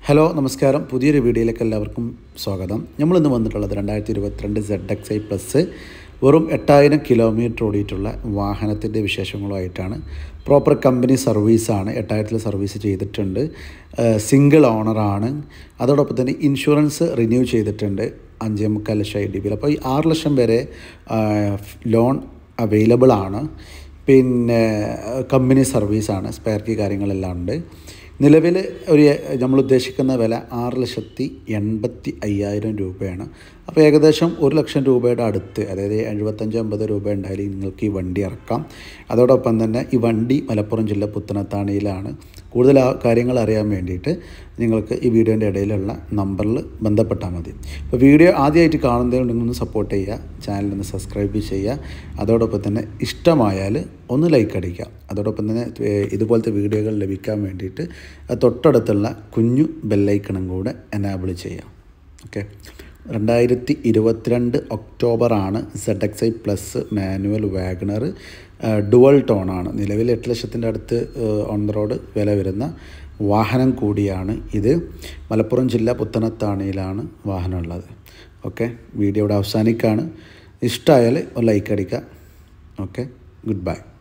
hello നമസ്കാരം പുതിയൊരു വീഡിയോയിലേക്ക് എല്ലാവർക്കും സ്വാഗതം നമ്മളിന്ന് വന്നിട്ടുള്ളത് രണ്ടായിരത്തി ഇരുപത്തിരണ്ട് സെഡ് എക്സ് ഐ പ്ലസ് വെറും എട്ടായിരം കിലോമീറ്റർ ഓടിയിട്ടുള്ള വാഹനത്തിൻ്റെ വിശേഷങ്ങളുമായിട്ടാണ് പ്രോപ്പർ കമ്പനി സർവീസാണ് എട്ടായിരത്തിൽ സർവീസ് ചെയ്തിട്ടുണ്ട് സിംഗിൾ ഓണറാണ് അതോടൊപ്പം തന്നെ ഇൻഷുറൻസ് റിന്യൂ ചെയ്തിട്ടുണ്ട് അഞ്ചേ മുക്കാൽ ലക്ഷം ഐ ഡി ബിയിൽ അപ്പോൾ ഈ ആറ് ലക്ഷം വരെ ലോൺ അവൈലബിൾ ആണ് പിന്നെ കമ്പനി സർവീസാണ് സ്പെയർ കീ കാര്യങ്ങളെല്ലാം ഉണ്ട് നിലവിൽ ഒരു നമ്മൾ ഉദ്ദേശിക്കുന്ന വില ആറ് ലക്ഷത്തി എൺപത്തി അയ്യായിരം രൂപയാണ് അപ്പോൾ ഏകദേശം ഒരു ലക്ഷം രൂപയുടെ അടുത്ത് അതായത് എഴുപത്തഞ്ച് അമ്പത് രൂപ ഉണ്ടായാലും നിങ്ങൾക്ക് ഈ വണ്ടി ഇറക്കാം അതോടൊപ്പം തന്നെ ഈ വണ്ടി മലപ്പുറം ജില്ല പുത്തനത്താണിയിലാണ് കൂടുതൽ ആ കാര്യങ്ങൾ അറിയാൻ വേണ്ടിയിട്ട് നിങ്ങൾക്ക് ഈ വീഡിയോൻ്റെ ഇടയിലുള്ള നമ്പറിൽ ബന്ധപ്പെട്ടാൽ മതി അപ്പോൾ വീഡിയോ ആദ്യമായിട്ട് കാണുന്നതുകൊണ്ട് നിങ്ങളൊന്ന് സപ്പോർട്ട് ചെയ്യുക ചാനലൊന്ന് സബ്സ്ക്രൈബ് ചെയ്യുക അതോടൊപ്പം തന്നെ ഇഷ്ടമായാൽ ഒന്ന് ലൈക്ക് അടിക്കുക അതോടൊപ്പം തന്നെ ഇതുപോലത്തെ വീഡിയോകൾ ലഭിക്കാൻ വേണ്ടിയിട്ട് തൊട്ടടുത്തുള്ള കുഞ്ഞു ബെല്ലൈക്കണും കൂടെ എനാബിൾ ചെയ്യാം ഓക്കെ രണ്ടായിരത്തി ഇരുപത്തിരണ്ട് ഒക്ടോബറാണ് Z X I plus manual WagonR dual ടോണാണ് നിലവിൽ എട്ട് ലക്ഷത്തിൻ്റെ അടുത്ത് ഓൺ ദ റോഡ് വില വരുന്ന വാഹനം കൂടിയാണ് ഇത് മലപ്പുറം ജില്ല പുത്തനത്താണിയിലാണ് വാഹനമുള്ളത് ഓക്കെ വീഡിയോ ഇവിടെ അവസാനിക്കുകയാണ് ഇഷ്ടമായാൽ ഒരു ലൈക്ക് അടിക്കുക ഓക്കെ ഗുഡ് ബൈ